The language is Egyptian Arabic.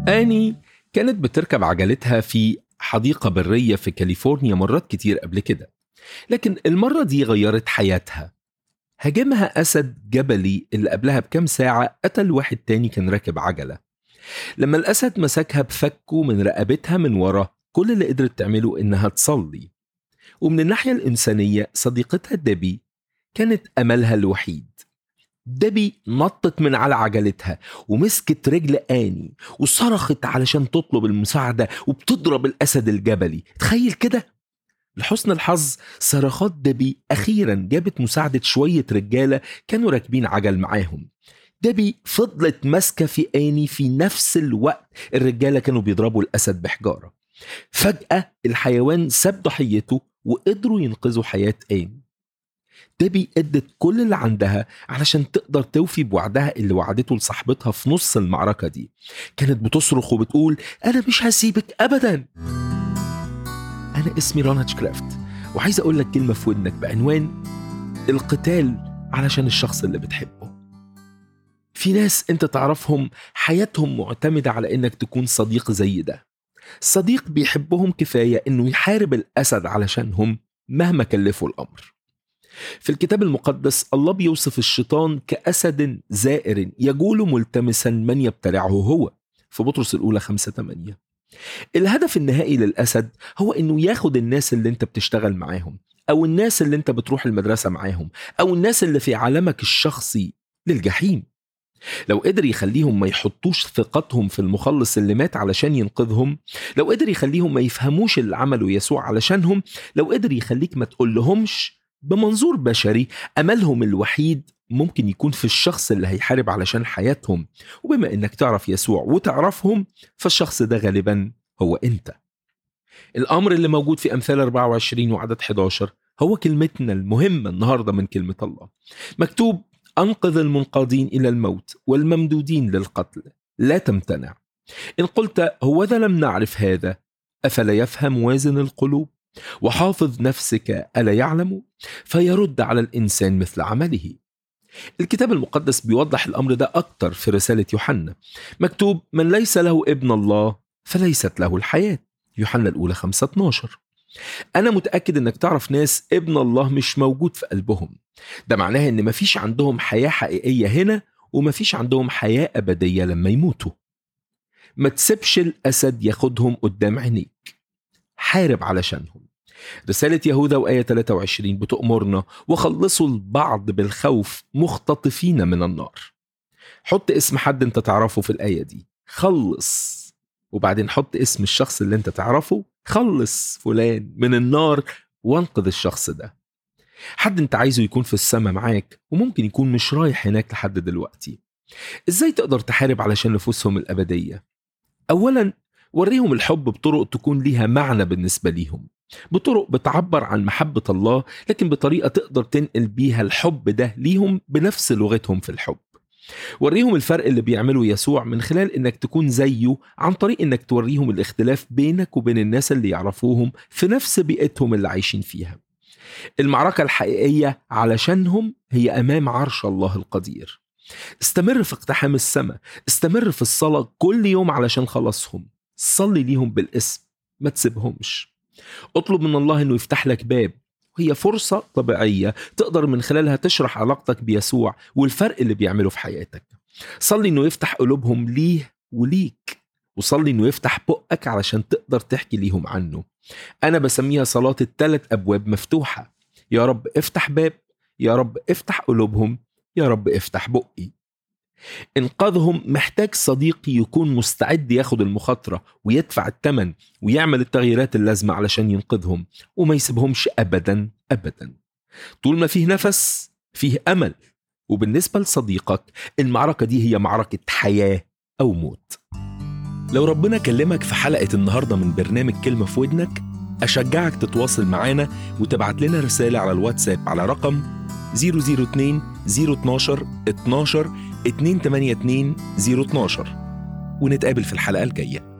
آني كانت بتركب عجلتها في حديقة برية في كاليفورنيا مرات كتير قبل كده لكن المرة دي غيرت حياتها هاجمها أسد جبلي اللي قبلها بكام ساعة قتل واحد تاني كان راكب عجلة لما الأسد مسكها بفكه من رقبتها من ورا كل اللي قدرت تعمله إنها تصلي ومن الناحية الإنسانية صديقتها ديبي كانت أملها الوحيد ديبي نطت من على عجلتها ومسكت رجل آني وصرخت علشان تطلب المساعدة وبتضرب الأسد الجبلي تخيل كده لحسن الحظ صرخات ديبي أخيرا جابت مساعدة شوية رجالة كانوا راكبين عجل معاهم ديبي فضلت ماسكة في آني في نفس الوقت الرجالة كانوا بيضربوا الأسد بحجارة فجأة الحيوان ساب ضحيته وقدروا ينقذوا حياة آني ديبي ادت كل اللي عندها علشان تقدر توفي بوعدها اللي وعدته لصاحبتها في نص المعركة دي كانت بتصرخ وبتقول أنا مش هسيبك أبدا أنا اسمي رانا كرافت وعايز أقول لك كلمة في ودنك بعنوان القتال علشان الشخص اللي بتحبه في ناس انت تعرفهم حياتهم معتمدة على انك تكون صديق زي ده صديق بيحبهم كفاية انه يحارب الاسد علشانهم مهما كلفوا الامر في الكتاب المقدس الله بيوصف الشيطان كأسد زائر يجول ملتمسا من يبتلعه هو في بطرس الأولى خمسة تمانية الهدف النهائي للأسد هو إنه ياخد الناس اللي أنت بتشتغل معاهم أو الناس اللي أنت بتروح المدرسة معاهم أو الناس اللي في عالمك الشخصي للجحيم لو قدر يخليهم ما يحطوش ثقتهم في المخلص اللي مات علشان ينقذهم لو قدر يخليهم ما يفهموش اللي عمله يسوع علشانهم لو قدر يخليك ما تقول لهمش بمنظور بشري املهم الوحيد ممكن يكون في الشخص اللي هيحارب علشان حياتهم وبما انك تعرف يسوع وتعرفهم فالشخص ده غالبا هو انت الامر اللي موجود في امثال 24 وعدد 11 هو كلمتنا المهمه النهارده من كلمه الله مكتوب انقذ المنقادين الى الموت والممدودين للقتل لا تمتنع ان قلت هو ذا لم نعرف هذا افلا يفهم وازن القلوب وحافظ نفسك الا يعلم فيرد على الانسان مثل عمله الكتاب المقدس بيوضح الامر ده اكتر في رساله يوحنا مكتوب من ليس له ابن الله فليست له الحياه يوحنا الاولى 5 12 انا متاكد انك تعرف ناس ابن الله مش موجود في قلبهم ده معناه ان مفيش عندهم حياه حقيقيه هنا ومفيش عندهم حياه ابديه لما يموتوا ما تسيبش الاسد ياخدهم قدام عينيك حارب علشانهم رسالة يهوذا وآية 23 بتأمرنا وخلصوا البعض بالخوف مختطفين من النار حط اسم حد انت تعرفه في الآية دي خلص وبعدين حط اسم الشخص اللي انت تعرفه خلص فلان من النار وانقذ الشخص ده حد انت عايزه يكون في السماء معاك وممكن يكون مش رايح هناك لحد دلوقتي ازاي تقدر تحارب علشان نفوسهم الأبدية أولا وريهم الحب بطرق تكون ليها معنى بالنسبة ليهم بطرق بتعبر عن محبة الله لكن بطريقة تقدر تنقل بيها الحب ده ليهم بنفس لغتهم في الحب وريهم الفرق اللي بيعمله يسوع من خلال انك تكون زيه عن طريق انك توريهم الاختلاف بينك وبين الناس اللي يعرفوهم في نفس بيئتهم اللي عايشين فيها المعركة الحقيقية علشانهم هي أمام عرش الله القدير استمر في اقتحام السماء استمر في الصلاة كل يوم علشان خلاصهم صلي ليهم بالاسم ما تسيبهمش اطلب من الله انه يفتح لك باب وهي فرصة طبيعية تقدر من خلالها تشرح علاقتك بيسوع والفرق اللي بيعمله في حياتك صلي انه يفتح قلوبهم ليه وليك وصلي انه يفتح بقك علشان تقدر تحكي ليهم عنه انا بسميها صلاة الثلاث ابواب مفتوحة يا رب افتح باب يا رب افتح قلوبهم يا رب افتح بقي انقاذهم محتاج صديق يكون مستعد ياخد المخاطرة ويدفع الثمن ويعمل التغييرات اللازمة علشان ينقذهم وما يسيبهمش أبدا أبدا طول ما فيه نفس فيه أمل وبالنسبة لصديقك المعركة دي هي معركة حياة أو موت لو ربنا كلمك في حلقة النهاردة من برنامج كلمة في ودنك أشجعك تتواصل معانا وتبعت لنا رسالة على الواتساب على رقم 002 012 12 282 012 ونتقابل في الحلقة الجاية